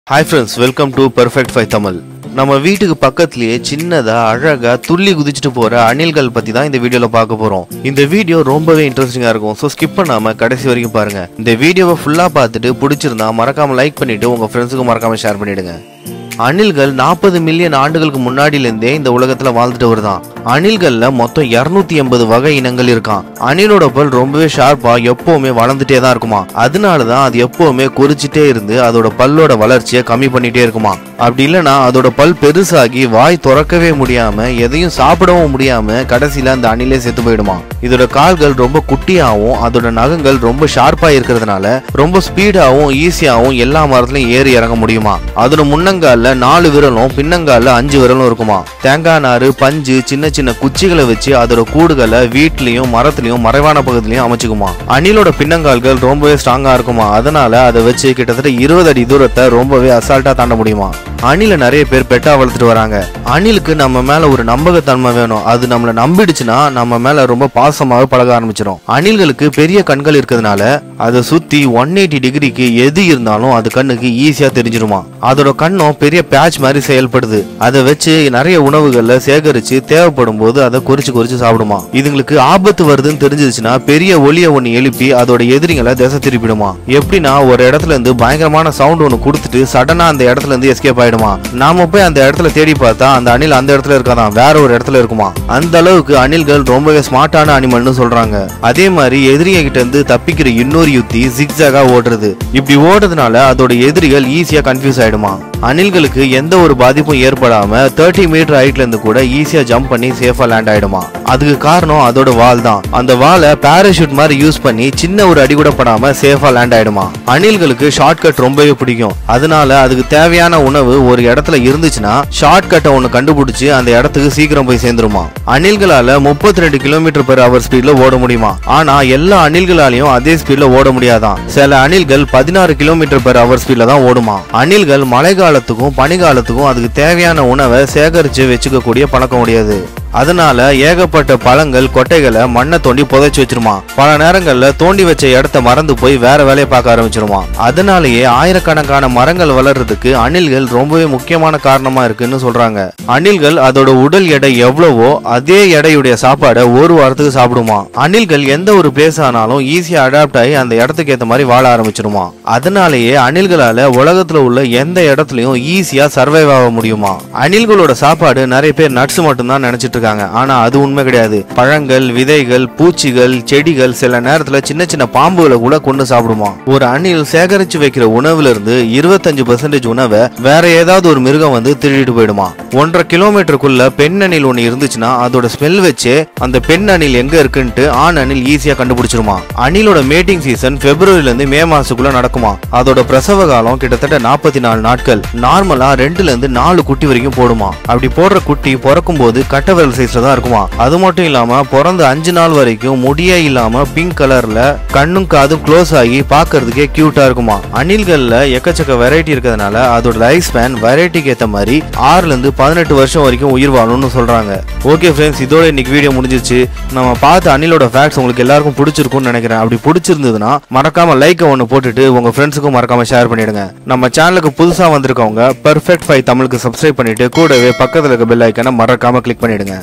hi friends welcome to perfect five Tamil நம்ம வீட்டுக்கு பக்கத்துலயே சின்னதா அழகா துள்ளி குதிச்சுட்டு போற அணில்கள் பத்தி தான் இந்த வீடியோல பார்க்க போறோம் இந்த வீடியோ ரொம்பவே இன்ட்ரெஸ்டிங்கா இருக்கும் ஸோ ஸ்கிப் பண்ணாம கடைசி வரைக்கும் பாருங்க இந்த வீடியோவை ஃபுல்லா பார்த்துட்டு பிடிச்சிருந்தா மறக்காம லைக் பண்ணிட்டு உங்க ஃப்ரெண்ட்ஸுக்கு மறக்காம ஷேர் பண்ணிடுங்க அணில்கள் நாற்பது மில்லியன் ஆண்டுகளுக்கு முன்னாடியிலேருந்தே இந்த உலகத்துல வாழ்ந்துட்டு வருதான் அணில்கள்ல மொத்தம் இருநூத்தி எண்பது வகை இனங்கள் இருக்கான் அணிலோட பல் ரொம்பவே ஷார்ப்பா எப்பவுமே வளர்ந்துட்டே தான் இருக்குமா அதனாலதான் அது எப்பவுமே குறிச்சிட்டே இருந்து அதோட பல்லோட வளர்ச்சியை கம்மி பண்ணிட்டே இருக்குமா அப்படி இல்லைன்னா அதோட பல் பெருசாகி வாய் திறக்கவே முடியாம எதையும் சாப்பிடவும் முடியாம கடைசியில அந்த அணிலே செத்து போயிடுமா இதோட கால்கள் ரொம்ப குட்டியாவும் அதோட நகங்கள் ரொம்ப ஷார்ப்பா இருக்கிறதுனால ரொம்ப ஸ்பீடாவும் ஈஸியாவும் எல்லா மரத்துலயும் ஏறி இறங்க முடியுமா அதோட முன்னங்கால்ல நாலு விரலும் பின்னங்கால்ல அஞ்சு விரலும் இருக்குமா தேங்காய் நாறு பஞ்சு சின்ன சின்ன குச்சிகளை வச்சு அதோட கூடுகளை வீட்லயும் மரத்துலயும் மறைவான பகுதியிலயும் அமைச்சுக்குமா அணிலோட பின்னங்கால்கள் ரொம்பவே ஸ்ட்ராங்கா இருக்குமா அதனால அதை வச்சு கிட்டத்தட்ட இருபது அடி தூரத்தை ரொம்பவே அசால்ட்டா தாண்ட முடியுமா அணில நிறைய பேர் பெட்டா வளர்த்துட்டு வராங்க அணிலுக்கு நம்ம மேல ஒரு நம்பகத்தன்மை வேணும் அது நம்மள நம்பிடுச்சுன்னா நம்ம மேல ரொம்ப பாசமாக பழக ஆரம்பிச்சிடும் அணில்களுக்கு பெரிய கண்கள் இருக்கிறதுனால அதை சுத்தி ஒன் எயிட்டி டிகிரிக்கு எது இருந்தாலும் அது கண்ணுக்கு ஈஸியா தெரிஞ்சிருமா அதோட கண்ணும் பெரிய பேட்ச் மாதிரி செயல்படுது அதை வச்சு நிறைய உணவுகள்ல சேகரிச்சு தேவைப்படும் போது அதை குறிச்சு குறிச்சு சாப்பிடுமா இதுங்களுக்கு ஆபத்து வருதுன்னு தெரிஞ்சிருச்சுன்னா பெரிய ஒலிய ஒண்ணு எழுப்பி அதோட எதிரிகளை திசை திருப்பிடுமா எப்படின்னா ஒரு இடத்துல இருந்து பயங்கரமான சவுண்ட் ஒன்று கொடுத்துட்டு சடனா அந்த இடத்துல இருந்து எஸ்கேப் ஆயிடுமா நாம போய் அந்த இடத்துல தேடி பார்த்தா அந்த அணில் அந்த இடத்துல இருக்காதான் வேற ஒரு இடத்துல இருக்குமா அந்த அளவுக்கு அணில்கள் ரொம்பவே ஸ்மார்ட்டான அனிமல்னு சொல்றாங்க அதே மாதிரி எதிரிங்க கிட்ட இருந்து தப்பிக்கிற இன்னொரு யுத்தி ஜிக்ஸாகா ஓடுறது இப்படி ஓடுறதுனால அதோட எதிரிகள் ஈஸியா கன்ஃபியூஸ் ஆயிடுமா அணில்களுக்கு எந்த ஒரு பாதிப்பும் ஏற்படாம தேர்ட்டி மீட்டர் ஹைட்ல இருந்து கூட ஈஸியா ஜம்ப் பண்ணி சேஃபா லேண்ட் ஆயிடுமா அதுக்கு காரணம் அதோட வால் தான் அந்த வாலை பேராஷூட் மாதிரி யூஸ் பண்ணி சின்ன ஒரு அடி கூட படாம சேஃபா லேண்ட் ஆயிடுமா அணில்களுக்கு ஷார்ட் கட் ரொம்பவே பிடிக்கும் அதனால அதுக்கு தேவையான உணவு ஒரு இடத்துல இருந்துச்சுன்னா ஷார்ட் கட்டை ஒன்று கண்டுபிடிச்சு அந்த இடத்துக்கு சீக்கிரம் போய் சேர்ந்துருமா அணில்களால முப்பத்தி ரெண்டு கிலோமீட்டர் பெர் ஹவர் ஸ்பீட்ல ஓட முடியுமா ஆனா எல்லா அணில்களாலையும் அதே ஸ்பீட்ல ஓட முடியாதான் சில அணில்கள் பதினாறு கிலோமீட்டர் பெர் ஹவர் ஸ்பீட்ல தான் ஓடுமா அணில்கள் மழை காலத்துக்கும் பனிகாலத்துக்கும் அதுக்கு தேவையான உணவை சேகரிச்சு வச்சுக்க பழக்கம் முடியாது அதனால ஏகப்பட்ட பழங்கள் கொட்டைகளை மண்ணை தோண்டி புதைச்சு வச்சிருமா பல நேரங்கள்ல தோண்டி வச்ச இடத்த மறந்து போய் வேற வேலையை பார்க்க ஆரம்பிச்சிருமா அதனாலேயே ஆயிரக்கணக்கான மரங்கள் வளர்றதுக்கு அணில்கள் ரொம்பவே முக்கியமான காரணமா இருக்குன்னு சொல்றாங்க அணில்கள் அதோட உடல் எடை எவ்வளவோ அதே எடையுடைய சாப்பாடை ஒரு வாரத்துக்கு சாப்பிடுமா அணில்கள் எந்த ஒரு பிளேஸ் ஆனாலும் ஈஸியா அடாப்ட் ஆகி அந்த இடத்துக்கு ஏத்த மாதிரி வாழ ஆரம்பிச்சிருமா அதனாலேயே அணில்களால உலகத்துல உள்ள எந்த இடத்துலயும் ஈஸியா சர்வைவ் ஆக முடியுமா அணில்களோட சாப்பாடு நிறைய பேர் நட்ஸ் மட்டும்தான் நினைச்சிட்டு இருக்காங்க ஆனா அது உண்மை கிடையாது பழங்கள் விதைகள் பூச்சிகள் செடிகள் சில நேரத்துல சின்ன சின்ன பாம்புகளை கூட கொண்டு சாப்பிடுமா ஒரு அணில் சேகரிச்சு வைக்கிற உணவுல இருந்து இருபத்தஞ்சு பெர்சன்டேஜ் உணவை வேற ஏதாவது ஒரு மிருகம் வந்து திருடிட்டு போயிடுமா ஒன்றரை கிலோமீட்டருக்குள்ள பெண் அணில் ஒன்று இருந்துச்சுன்னா அதோட ஸ்மெல் வச்சு அந்த பெண் அணில் எங்க இருக்குன்ட்டு ஆண் அணில் ஈஸியா கண்டுபிடிச்சிருமா அணிலோட மேட்டிங் சீசன் பிப்ரவரில இருந்து மே மாசத்துக்குள்ள நடக்குமா அதோட பிரசவ காலம் கிட்டத்தட்ட நாற்பத்தி நாலு நாட்கள் நார்மலா ரெண்டுல இருந்து நாலு குட்டி வரைக்கும் போடுமா அப்படி போடுற குட்டி பிறக்கும் போது கட்ட விரல் சைஸ்ல தான் இருக்குமா அது மட்டும் இல்லாம பிறந்த அஞ்சு நாள் வரைக்கும் முடியே இல்லாம பிங்க் கலர்ல கண்ணும் காதும் க்ளோஸ் ஆகி பார்க்கிறதுக்கே கியூட்டா இருக்குமா அணில்கள்ல எக்கச்சக்க வெரைட்டி இருக்கிறதுனால அதோட லைஃப் ஸ்பேன் வெரைட்டிக்கு ஏத்த மாதிரி ஆறுல இருந்து பதினெட்டு வருஷம் வரைக்கும் உயிர் வாழும்னு சொல்றாங்க ஓகே ஃப்ரெண்ட்ஸ் இதோட இன்னைக்கு வீடியோ முடிஞ்சிருச்சு நம்ம பார்த்த அணிலோட ஃபேக்ட்ஸ் உங்களுக்கு எல்லாருக்கும் பிடிச்சிருக்கும்னு நினைக்கிறேன் அப்படி பிடிச்சிருந்ததுன்னா மறக்காம லைக்கை ஒன்று போட்டுட்டு உங்க ஃப்ரெண்ட்ஸுக்கும் மறக்காம ஷேர் பண்ணிடுங்க நம்ம சேனலுக்கு புதுசா வந்திருக்கவங்க பெர்ஃபெக்ட் ஃபைவ் தமிழுக்கு சப்ஸ்கிரைப் பண்ணிட்டு கூடவே பக்கத்துல இருக்க பெல் ஐக்கனை மறக்காம கிளிக் பண்ணிடுங்க